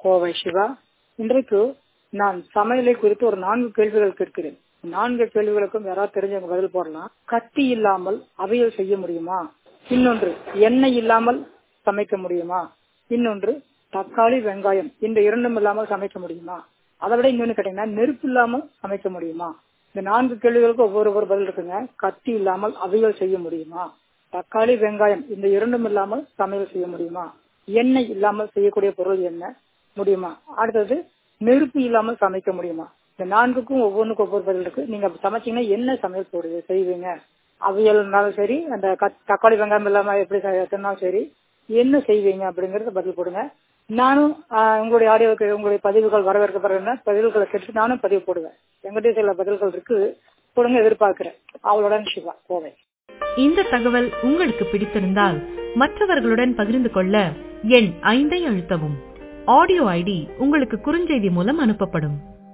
கோவை சிவா இன்றைக்கு நான் சமையலை குறித்து ஒரு நான்கு கேள்விகள் கேட்கிறேன் நான்கு கேள்விகளுக்கும் யாராவது தெரிஞ்சவங்க பதில் போடலாம் கத்தி இல்லாமல் அவியல் செய்ய முடியுமா இன்னொன்று எண்ணெய் இல்லாமல் சமைக்க முடியுமா இன்னொன்று தக்காளி வெங்காயம் இந்த இரண்டும் இல்லாமல் சமைக்க முடியுமா அதை விட இன்னொன்னு கேட்டீங்கன்னா நெருப்பு இல்லாமல் சமைக்க முடியுமா இந்த நான்கு கேள்விகளுக்கு ஒவ்வொரு ஒரு பதில் இருக்குங்க கத்தி இல்லாமல் அவியல் செய்ய முடியுமா தக்காளி வெங்காயம் இந்த இரண்டும் இல்லாமல் சமையல் செய்ய முடியுமா எண்ணெய் இல்லாமல் செய்யக்கூடிய பொருள் என்ன முடியுமா அடுத்தது நெருப்பு இல்லாமல் சமைக்க முடியுமா இந்த நான்குக்கும் ஒவ்வொன்றுக்கும் ஒவ்வொரு பதில் இருக்கு நீங்க சமைச்சீங்கன்னா என்ன சமையல் போடுவீங்க செய்வீங்க அவியல் இருந்தாலும் சரி அந்த தக்காளி வெங்காயம் இல்லாம எப்படி செய்யறதுனாலும் சரி என்ன செய்வீங்க அப்படிங்கறத பதில் போடுங்க நானும் உங்களுடைய ஆடியோவுக்கு உங்களுடைய பதிவுகள் வரவேற்கப்படுறேன்னா பதிவுகளை கேட்டு நானும் பதிவு போடுவேன் எங்கிட்ட சில பதில்கள் இருக்கு கொடுங்க எதிர்பார்க்கிறேன் அவளுடன் சிவா கோவை இந்த தகவல் உங்களுக்கு பிடித்திருந்தால் மற்றவர்களுடன் பகிர்ந்து கொள்ள எண் ஐந்தை அழுத்தவும் ஆடியோ ஐடி உங்களுக்கு குறுஞ்செய்தி மூலம் அனுப்பப்படும்